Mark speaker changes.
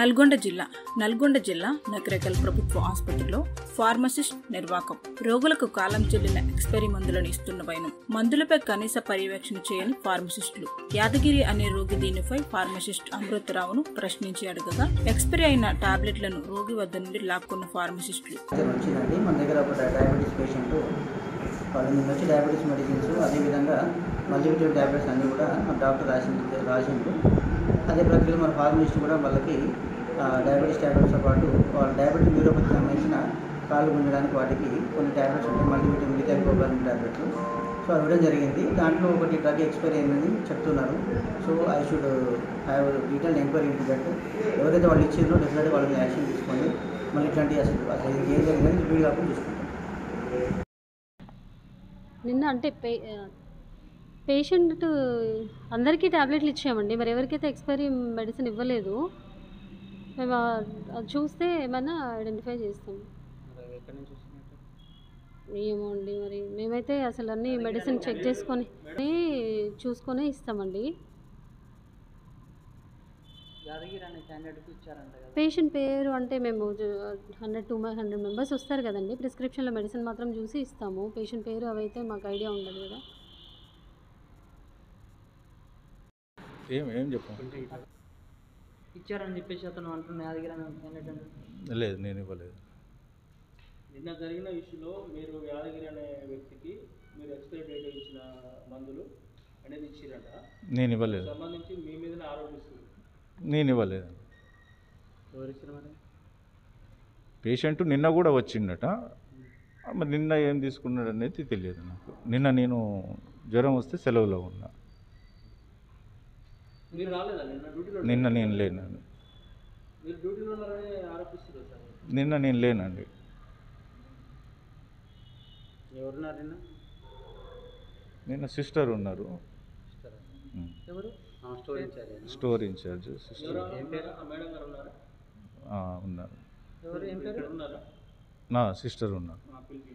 Speaker 1: నల్గొండ జిల్లా నల్గొండ జిల్లా నకరేకల్ ప్రభుత్వ ఆసుపత్రిలో ఫార్మసిస్ట్ నిర్వాకం రోగులకు కాలం చెల్లిన ఎక్స్పైరీ మందులను ఇస్తున్న వైనం మందులపై కనీస పర్యవేక్షణ చేయని ఫార్మసిస్టులు యాదగిరి అనే రోగి దీనిపై ఫార్మసిస్ట్ అమృతరావును ప్రశ్నించి అడగగా ఎక్స్పైరీ అయిన టాబ్లెట్లను రోగి వద్ద నుండి లాక్కున్న ఫార్మసిస్టులు
Speaker 2: ఇక్కడ వచ్చిందండి మన దగ్గర ఒక డయాబెటీస్ పేషెంట్ వాళ్ళ నుంచి వచ్చి డయాబెటీస్ మెడిసిన్స్ అదేవిధంగా మల్టీవిటమిన్ ట్యాబ్లెట్స్ అన్నీ కూడా మన డాక్టర్ రాసింది రాసిండు అదే ప్రక్రియలో మన ఫార్మసిస్ట్ కూడా వాళ్ళకి ఆ, డయాబెటీస్ ట్యాబ్లెట్స్తో పాటు వాళ్ళ డయాబెటిక్ న్యూరోపతికి సంబంధించిన కాళ్ళు గుంజడానికి వాటికి కొన్ని ట్యాబ్లెట్స్ ఉంటాయి మల్టీవిటమిన్ మిథైల్ కోబాలిన్ ట్యాబ్లెట్లు సో అవి ఇవ్వడం జరిగింది దాంట్లో ఒకటి డ్రగ్ ఎక్స్పైరీ అయిందని చెప్తున్నారు so I should have detail enquiry into that ఎవరైతే వాళ్ళు ఇచ్చిందో డెఫినెట్గా వాళ్ళని యాక్షన్ తీసుకోండి మళ్ళీ ఇట్లాంటి అసలు అసలు ఇది ఏం జరిగిందని రిపీట్ కాకుండా చూసుకుంటాం
Speaker 3: నిన్న అంటే పే పేషెంట్ అందరికీ ట్యాబ్లెట్లు ఇచ్చామండి మరి ఎవరికైతే ఎక్స్పైరీ మెడిసిన్ ఇవ్వలేదు మేము ఆ- అది చూస్తే ఏమైనా ఐడెంటిఫై చేస్తాం ఏమో అండి మరి మేమైతే అసలు అన్ని మెడిసిన్ చెక్ చేసుకొని చూసుకొని ఇస్తామండి
Speaker 2: యాదగిరి అనే క్యాండిడేట్కి ఇచ్చారంట కదా
Speaker 3: పేషెంట్ పేరు అంటే మేము హండ్రెడ్ టూ హండ్రెడ్ మెంబర్స్ వస్తారు కదండి ప్రిస్క్రిప్షన్లో మెడిసిన్ మాత్రం చూసి ఇస్తాము పేషెంట్ పేరు అవైతే మాకు ఐడియా ఉండదు కదా
Speaker 4: ఏం ఏం చెప్పు
Speaker 2: ఇచ్చారని చెప్పేసి అతను అంటున్న యాదగిరి అనే క్యాండిడేట్
Speaker 4: లేదు నేను ఇవ్వలేదు
Speaker 5: నిన్న జరిగిన ఇష్యూలో మీరు యాదగిరి అనే వ్యక్తికి మీరు ఎక్స్పైరీ డేట్ ఇచ్చిన మందులు అనేది ఇచ్చిరంట
Speaker 4: నేను ఇవ్వలేదు
Speaker 5: సంబంధించి మీ మీదనే ఆరోపిస్తుంది
Speaker 4: నేను ఇవ్వలేదు
Speaker 2: ఎవరు ఇచ్చారు మరి
Speaker 4: పేషెంట్ నిన్న కూడా వచ్చిండట మరి నిన్న ఏం తీసుకున్నాడు అనేది తెలియదు నాకు నిన్న నేను జ్వరం వస్తే సెలవులో ఉన్నా
Speaker 5: మీరు రాలేదా నిన్న డ్యూటీలో
Speaker 4: నిన్న నేను లేను
Speaker 5: మీరు డ్యూటీలో ఉన్నారని ఆరోపిస్తున్నారు సార్
Speaker 4: నిన్న నేను లేనండి
Speaker 2: ఎవరున్నారు నిన్న
Speaker 4: నిన్న సిస్టర్ ఉన్నారు ఉమ్.
Speaker 2: ఎవరు స్టోర్ ఇచ్చారు
Speaker 4: స్టోర్ ఇన్ఛార్జ్ సిస్టర్
Speaker 5: ఎవరు ఆ మేడం గారు ఉన్నారా
Speaker 4: ఆ, ఉన్నారు
Speaker 2: ఎవరు ఏం
Speaker 5: ఇక్కడ ఉన్నారా
Speaker 4: నా సిస్టర్ ఉన్నారు
Speaker 5: ఆ, పిలిచి